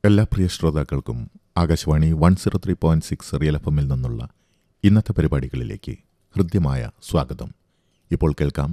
എല്ലാ പ്രിയ ശ്രോതാക്കൾക്കും Akashvani one zero three point six real F എമ്മിൽ നിന്നുള്ള ഇന്നത്തെ പരിപാടികളിലേക്ക് ഹൃദ്യമായ സ്വാഗതം ഇപ്പോൾ കേൾക്കാം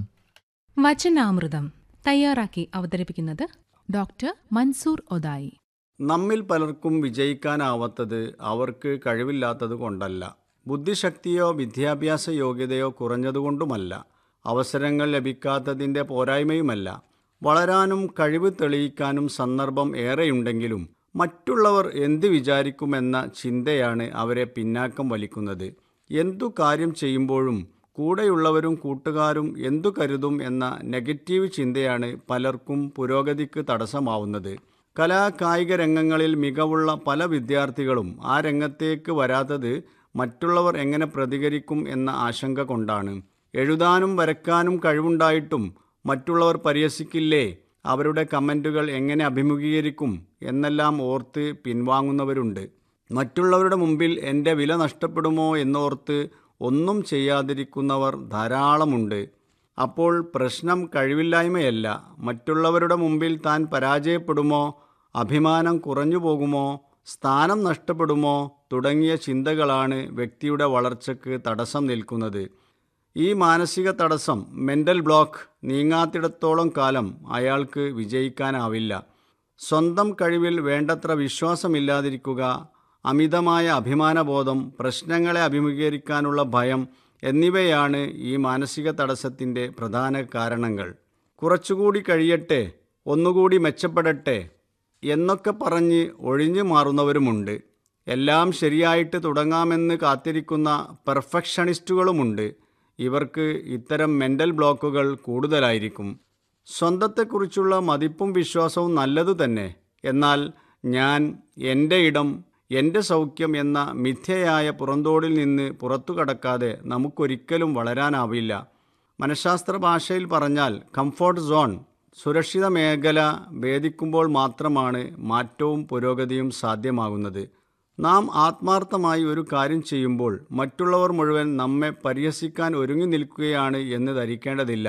വചനാമൃതം തയ്യാറാക്കി അവതരിപ്പിക്കുന്നത് ഡോക്ടർ മൻസൂർ ഒതായി നമ്മിൽ പലർക്കും വിജയിക്കാനാവാത്തത് അവർക്ക് കഴിവില്ലാത്തത് കൊണ്ടല്ല ബുദ്ധിശക്തിയോ വിദ്യാഭ്യാസ യോഗ്യതയോ കുറഞ്ഞതുകൊണ്ടുമല്ല അവസരങ്ങൾ ലഭിക്കാത്തതിൻ്റെ പോരായ്മയുമല്ല വളരാനും കഴിവ് തെളിയിക്കാനും സന്ദർഭം ഏറെയുണ്ടെങ്കിലും മറ്റുള്ളവർ എന്ത് വിചാരിക്കുമെന്ന ചിന്തയാണ് അവരെ പിന്നാക്കം വലിക്കുന്നത് എന്തു കാര്യം ചെയ്യുമ്പോഴും കൂടെയുള്ളവരും കൂട്ടുകാരും എന്തു കരുതും എന്ന നെഗറ്റീവ് ചിന്തയാണ് പലർക്കും പുരോഗതിക്ക് തടസ്സമാവുന്നത് കലാ കായിക രംഗങ്ങളിൽ മികവുള്ള പല വിദ്യാർത്ഥികളും ആ രംഗത്തേക്ക് വരാത്തത് മറ്റുള്ളവർ എങ്ങനെ പ്രതികരിക്കും എന്ന ആശങ്ക കൊണ്ടാണ് എഴുതാനും വരക്കാനും കഴിവുണ്ടായിട്ടും മറ്റുള്ളവർ പരിഹസിക്കില്ലേ അവരുടെ കമൻറ്റുകൾ എങ്ങനെ അഭിമുഖീകരിക്കും എന്നെല്ലാം ഓർത്ത് പിൻവാങ്ങുന്നവരുണ്ട് മറ്റുള്ളവരുടെ മുമ്പിൽ എൻ്റെ വില നഷ്ടപ്പെടുമോ എന്നോർത്ത് ഒന്നും ചെയ്യാതിരിക്കുന്നവർ ധാരാളമുണ്ട് അപ്പോൾ പ്രശ്നം കഴിവില്ലായ്മയല്ല മറ്റുള്ളവരുടെ മുമ്പിൽ താൻ പരാജയപ്പെടുമോ അഭിമാനം കുറഞ്ഞു പോകുമോ സ്ഥാനം നഷ്ടപ്പെടുമോ തുടങ്ങിയ ചിന്തകളാണ് വ്യക്തിയുടെ വളർച്ചയ്ക്ക് തടസ്സം നിൽക്കുന്നത് ഈ മാനസിക തടസ്സം മെൻ്റൽ ബ്ലോക്ക് നീങ്ങാത്തിടത്തോളം കാലം അയാൾക്ക് വിജയിക്കാനാവില്ല സ്വന്തം കഴിവിൽ വേണ്ടത്ര വിശ്വാസമില്ലാതിരിക്കുക അമിതമായ അഭിമാനബോധം പ്രശ്നങ്ങളെ അഭിമുഖീകരിക്കാനുള്ള ഭയം എന്നിവയാണ് ഈ മാനസിക തടസ്സത്തിൻ്റെ പ്രധാന കാരണങ്ങൾ കുറച്ചുകൂടി കഴിയട്ടെ ഒന്നുകൂടി മെച്ചപ്പെടട്ടെ എന്നൊക്കെ പറഞ്ഞ് ഒഴിഞ്ഞു മാറുന്നവരുമുണ്ട് എല്ലാം ശരിയായിട്ട് തുടങ്ങാമെന്ന് കാത്തിരിക്കുന്ന പെർഫെക്ഷനിസ്റ്റുകളുമുണ്ട് ഇവർക്ക് ഇത്തരം മെൻ്റൽ ബ്ലോക്കുകൾ കൂടുതലായിരിക്കും സ്വന്തത്തെക്കുറിച്ചുള്ള മതിപ്പും വിശ്വാസവും നല്ലതു തന്നെ എന്നാൽ ഞാൻ എൻ്റെ ഇടം എൻ്റെ സൗഖ്യം എന്ന മിഥ്യയായ പുറന്തോടിൽ നിന്ന് പുറത്തു കടക്കാതെ നമുക്കൊരിക്കലും വളരാനാവില്ല മനഃശാസ്ത്ര ഭാഷയിൽ പറഞ്ഞാൽ കംഫോർട്ട് സോൺ സുരക്ഷിത മേഖല ഭേദിക്കുമ്പോൾ മാത്രമാണ് മാറ്റവും പുരോഗതിയും സാധ്യമാകുന്നത് നാം ആത്മാർത്ഥമായി ഒരു കാര്യം ചെയ്യുമ്പോൾ മറ്റുള്ളവർ മുഴുവൻ നമ്മെ പരിഹസിക്കാൻ ഒരുങ്ങി നിൽക്കുകയാണ് എന്ന് ധരിക്കേണ്ടതില്ല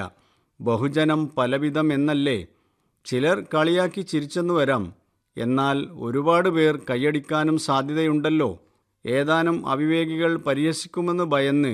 ബഹുജനം പലവിധം എന്നല്ലേ ചിലർ കളിയാക്കി ചിരിച്ചെന്നു വരാം എന്നാൽ ഒരുപാട് പേർ കൈയടിക്കാനും സാധ്യതയുണ്ടല്ലോ ഏതാനും അവിവേകികൾ പരിഹസിക്കുമെന്ന് ഭയന്ന്